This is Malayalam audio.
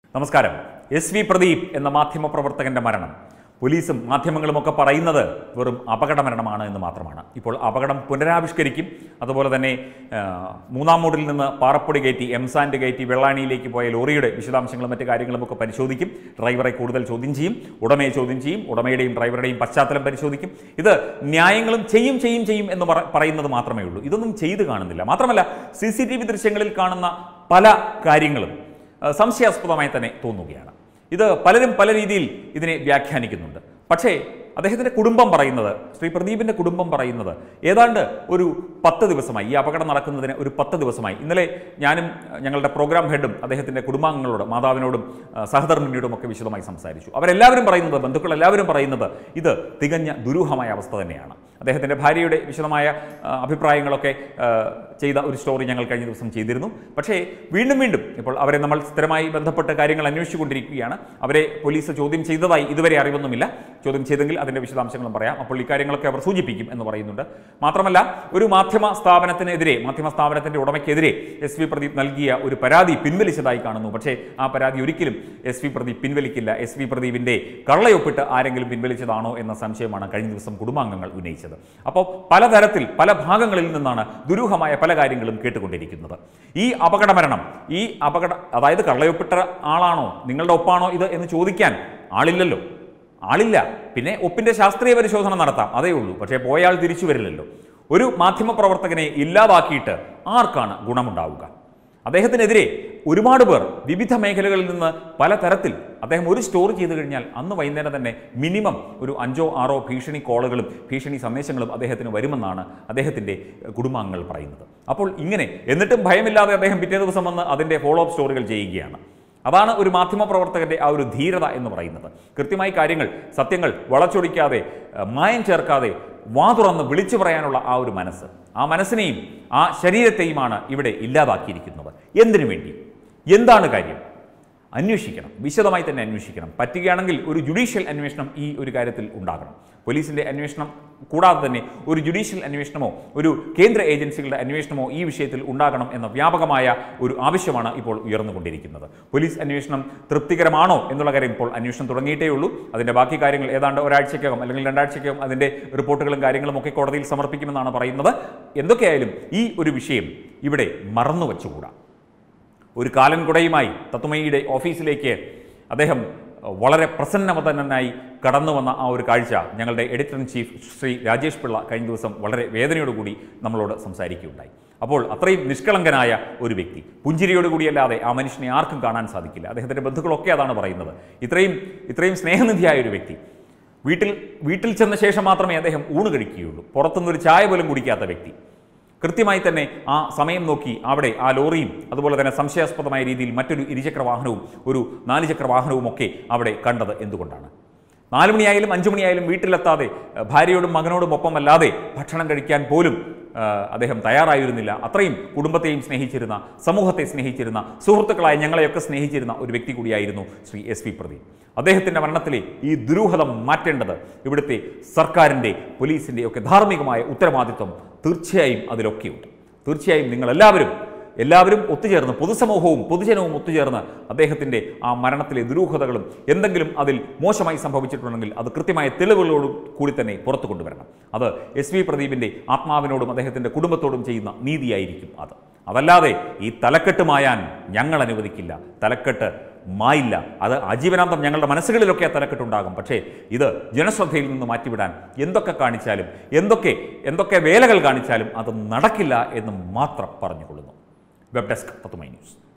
നമസ്കാരം എസ് വി പ്രദീപ് എന്ന മാധ്യമപ്രവർത്തകന്റെ മരണം പോലീസും മാധ്യമങ്ങളുമൊക്കെ പറയുന്നത് വെറും അപകട മരണമാണ് എന്ന് മാത്രമാണ് ഇപ്പോൾ അപകടം പുനരാവിഷ്കരിക്കും അതുപോലെ തന്നെ ആ, മൂന്നാം മൂടിൽ നിന്ന് പാറപ്പൊടി കയറ്റി എംസാൻഡ് കയറ്റി വെള്ളാണിയിലേക്ക് പോയ ലോറിയുടെ വിശദാംശങ്ങളും മറ്റു കാര്യങ്ങളും ഒക്കെ പരിശോധിക്കും ഡ്രൈവറെ കൂടുതൽ ചോദ്യം ചെയ്യും ഉടമയെ ചോദ്യം ചെയ്യും ഉടമയുടെയും ഡ്രൈവറുടെയും പശ്ചാത്തലം പരിശോധിക്കും ഇത് ന്യായങ്ങളും ചെയ്യും ചെയ്യും ചെയ്യും എന്ന് പറ- പറയുന്നത് മാത്രമേ ഉള്ളൂ ഇതൊന്നും ചെയ്തു കാണുന്നില്ല മാത്രമല്ല സി സി ടി വി ദൃശ്യങ്ങളിൽ കാണുന്ന പല കാര്യങ്ങളും ആ, സംശയാസ്പദമായി തന്നെ തോന്നുകയാണ് ഇത് പലരും പല രീതിയിൽ ഇതിനെ വ്യാഖ്യാനിക്കുന്നുണ്ട് പക്ഷേ അദ്ദേഹത്തിൻ്റെ കുടുംബം പറയുന്നത് ശ്രീ പ്രദീപിൻ്റെ കുടുംബം പറയുന്നത് ഏതാണ്ട് ഒരു പത്ത് ദിവസമായി ഈ അപകടം നടക്കുന്നതിന് ഒരു പത്ത് ദിവസമായി ഇന്നലെ ഞാനും അഹ്, ഞങ്ങളുടെ പ്രോഗ്രാം ഹെഡും അദ്ദേഹത്തിൻ്റെ കുടുംബാംഗങ്ങളോട് മാതാവിനോടും അഹ്, സഹധർമ്മിണിയോടും ഒക്കെ വിശദമായി സംസാരിച്ചു അവരെല്ലാവരും പറയുന്നത് ബന്ധുക്കൾ എല്ലാവരും പറയുന്നത് ഇത് തികഞ്ഞ ദുരൂഹമായ അവസ്ഥ തന്നെയാണ് അദ്ദേഹത്തിൻ്റെ ഭാര്യയുടെ വിശദമായ ആ, അഭിപ്രായങ്ങളൊക്കെ ആ, ചെയ്ത ഒരു സ്റ്റോറി ഞങ്ങൾ കഴിഞ്ഞ ദിവസം ചെയ്തിരുന്നു പക്ഷേ വീണ്ടും വീണ്ടും ഇപ്പോൾ അവരെ നമ്മൾ സ്ഥിരമായി ബന്ധപ്പെട്ട് കാര്യങ്ങൾ അന്വേഷിച്ചുകൊണ്ടിരിക്കുകയാണ് അവരെ പോലീസ് ചോദ്യം ചെയ്തതായി ഇതുവരെ അറിവൊന്നുമില്ല ചോദ്യം ചെയ്തെങ്കിൽ അതിൻ്റെ വിശദാംശങ്ങളും പറയാം അപ്പോൾ ഇക്കാര്യങ്ങളൊക്കെ അവർ സൂചിപ്പിക്കും എന്ന് പറയുന്നുണ്ട് മാത്രമല്ല ഒരു മാധ്യമ സ്ഥാപനത്തിനെതിരെ മാധ്യമ സ്ഥാപനത്തിൻ്റെ ഉടമയ്ക്കെതിരെ എസ് വി പ്രദീപ് നൽകിയ ഒരു പരാതി പിൻവലിച്ചതായി കാണുന്നു പക്ഷേ ആ പരാതി ഒരിക്കലും എസ് വി പ്രദീപ് പിൻവലിക്കില്ല എസ് വി പ്രദീപിൻ്റെ കള്ളയൊപ്പിട്ട് ആരെങ്കിലും പിൻവലിച്ചതാണോ എന്ന സംശയമാണ് കഴിഞ്ഞ ദിവസം കുടുംബാംഗങ്ങൾ ഉന്നയിച്ചത് അപ്പോൾ പലതരത്തിൽ പല ഭാഗങ്ങളിൽ നിന്നാണ് ദുരൂഹമായ പല കാര്യങ്ങളും കേട്ടുകൊണ്ടിരിക്കുന്നത് ഈ അപകട മരണം ഈ അപകട അതായത് കള്ളയൊപ്പിട്ട ആളാണോ നിങ്ങളുടെ ഒപ്പാണോ ഇത് എന്ന് ചോദിക്കാൻ ആളില്ലല്ലോ ആളില്ല പിന്നെ ഒപ്പിന്റെ ശാസ്ത്രീയ പരിശോധന നടത്താം അതേ ഉള്ളൂ പക്ഷേ പോയാൾ തിരിച്ചു വരില്ലല്ലോ ഒരു മാധ്യമപ്രവർത്തകനെ ഇല്ലാതാക്കിയിട്ട് ആർക്കാണ് ഗുണമുണ്ടാവുക അദ്ദേഹത്തിനെതിരെ ഒരുപാട് പേർ വിവിധ മേഖലകളിൽ നിന്ന് പലതരത്തിൽ അദ്ദേഹം ഒരു സ്റ്റോറി ചെയ്തു കഴിഞ്ഞാൽ അന്ന് വൈകുന്നേരം തന്നെ മിനിമം ഒരു അഞ്ചോ ആറോ ഭീഷണി കോളുകളും ഭീഷണി സന്ദേശങ്ങളും അദ്ദേഹത്തിന് വരുമെന്നാണ് അദ്ദേഹത്തിൻ്റെ കുടുംബാംഗങ്ങൾ പറയുന്നത് അപ്പോൾ ഇങ്ങനെ എന്നിട്ടും ഭയമില്ലാതെ അദ്ദേഹം പിറ്റേ ദിവസം വന്ന് അതിൻ്റെ ഫോളോ അപ്പ് സ്റ്റോറികൾ ചെയ്യുകയാണ് അതാണ് ഒരു മാധ്യമപ്രവർത്തകന്റെ ആ ഒരു ധീരത എന്ന് പറയുന്നത് കൃത്യമായി കാര്യങ്ങൾ സത്യങ്ങൾ വളച്ചൊടിക്കാതെ ഏഹ്, മായം ചേർക്കാതെ വാ തുറന്ന് വിളിച്ചു പറയാനുള്ള ആ ഒരു മനസ്സ് ആ മനസ്സിനെയും ആ ശരീരത്തെയുമാണ് ഇവിടെ ഇല്ലാതാക്കിയിരിക്കുന്നത് എന്തിനു വേണ്ടി എന്താണ് കാര്യം അന്വേഷിക്കണം വിശദമായി തന്നെ അന്വേഷിക്കണം പറ്റുകയാണെങ്കിൽ ഒരു ജുഡീഷ്യൽ അന്വേഷണം ഈ ഒരു കാര്യത്തിൽ ഉണ്ടാകണം പോലീസിന്റെ അന്വേഷണം കൂടാതെ തന്നെ ഒരു ജുഡീഷ്യൽ അന്വേഷണമോ ഒരു കേന്ദ്ര ഏജൻസികളുടെ അന്വേഷണമോ ഈ വിഷയത്തിൽ ഉണ്ടാകണം എന്ന വ്യാപകമായ ഒരു ആവശ്യമാണ് ഇപ്പോൾ ഉയർന്നുകൊണ്ടിരിക്കുന്നത് പോലീസ് അന്വേഷണം തൃപ്തികരമാണോ എന്നുള്ള കാര്യം ഇപ്പോൾ അന്വേഷണം തുടങ്ങിയിട്ടേ ഉള്ളൂ അതിന്റെ ബാക്കി കാര്യങ്ങൾ ഏതാണ്ട് ഒരാഴ്ചയ്ക്കകം അല്ലെങ്കിൽ രണ്ടാഴ്ചയ്ക്കകം അതിന്റെ റിപ്പോർട്ടുകളും കാര്യങ്ങളും ഒക്കെ കോടതിയിൽ സമർപ്പിക്കുമെന്നാണ് പറയുന്നത് എന്തൊക്കെയായാലും ഈ ഒരു വിഷയം ഇവിടെ മറന്നു വച്ചുകൂടാ ഒരു കാലൻ കുടയുമായി തത്വമയിയുടെ ഓഫീസിലേക്ക് അദ്ദേഹം അഹ്, വളരെ പ്രസന്നവതനായി കടന്നു വന്ന ആ ഒരു കാഴ്ച ഞങ്ങളുടെ editor in chief Shri Rajesh Pillai കഴിഞ്ഞ ദിവസം വളരെ വേദനയോടുകൂടി നമ്മളോട് സംസാരിക്കുകയുണ്ടായി അപ്പോൾ അത്രയും നിഷ്കളങ്കനായ ഒരു വ്യക്തി പുഞ്ചിരിയോടുകൂടിയല്ലാതെ ആ മനുഷ്യനെ ആർക്കും കാണാൻ സാധിക്കില്ല അദ്ദേഹത്തിൻ്റെ ബന്ധുക്കളൊക്കെ അതാണ് പറയുന്നത് ഇത്രയും ഇത്രയും സ്നേഹനിധിയായ ഒരു വ്യക്തി വീട്ടിൽ വീട്ടിൽ ചെന്ന ശേഷം മാത്രമേ അദ്ദേഹം ഊണ് കഴിക്കുകയുള്ളൂ പുറത്തുനിന്നൊരു ചായ പോലും കുടിക്കാത്ത വ്യക്തി കൃത്യമായി തന്നെ ആ സമയം നോക്കി അവിടെ ആ ലോറിയും അതുപോലെ തന്നെ സംശയാസ്പദമായ രീതിയിൽ മറ്റൊരു ഇരുചക്ര വാഹനവും ഒരു നാലുചക്ര വാഹനവും ഒക്കെ അവിടെ കണ്ടത് എന്തുകൊണ്ടാണ് നാല് മണിയായാലും അഞ്ചു മണിയായാലും വീട്ടിലെത്താതെ ഏഹ്, ഭാര്യയോടും മകനോടും ഒപ്പമല്ലാതെ ഭക്ഷണം കഴിക്കാൻ പോലും ഏഹ്, അദ്ദേഹം തയ്യാറായിരുന്നില്ല അത്രയും കുടുംബത്തെയും സ്നേഹിച്ചിരുന്ന സമൂഹത്തെ സ്നേഹിച്ചിരുന്ന സുഹൃത്തുക്കളായ ഞങ്ങളെയൊക്കെ സ്നേഹിച്ചിരുന്ന ഒരു വ്യക്തി കൂടിയായിരുന്നു ശ്രീ എസ് പി പ്രദീപ് അദ്ദേഹത്തിൻ്റെ മരണത്തിലെ ഈ ദുരൂഹതം മാറ്റേണ്ടത് ഇവിടുത്തെ സർക്കാരിൻ്റെ പോലീസിൻ്റെ ഒക്കെ ധാർമ്മികമായ ഉത്തരവാദിത്വം തീർച്ചയായും അതിലൊക്കെയുണ്ട് തീർച്ചയായും നിങ്ങളെല്ലാവരും എല്ലാവരും ഒത്തുചേർന്ന് പൊതുസമൂഹവും പൊതുജനവും ഒത്തുചേർന്ന് അദ്ദേഹത്തിൻ്റെ ആ മരണത്തിലെ ദുരൂഹതകളും എന്തെങ്കിലും അതിൽ മോശമായി സംഭവിച്ചിട്ടുണ്ടെങ്കിൽ അത് കൃത്യമായ തെളിവുകളോട് കൂടി തന്നെ പുറത്തു കൊണ്ടുവരണം അത് എസ് വി പ്രദീപിൻ്റെ ആത്മാവിനോടും അദ്ദേഹത്തിൻ്റെ കുടുംബത്തോടും ചെയ്യുന്ന നീതിയായിരിക്കും അത് അതല്ലാതെ ഈ തലക്കെട്ട് മായാൻ ഞങ്ങൾ അനുവദിക്കില്ല തലക്കെട്ട് മായില്ല അത് ആജീവനാന്തം ഞങ്ങളുടെ മനസ്സുകളിലൊക്കെ ആ തലക്കെട്ടുണ്ടാകും പക്ഷേ ഇത് ജനശ്രദ്ധയിൽ നിന്ന് മാറ്റിവിടാൻ എന്തൊക്കെ കാണിച്ചാലും എന്തൊക്കെ എന്തൊക്കെ വേലകൾ കാണിച്ചാലും അത് നടക്കില്ല എന്ന് മാത്രം പറഞ്ഞുകൊള്ളുന്നു വെബ് ഡെസ്ക് പത്തുമൈ ന്യൂസ്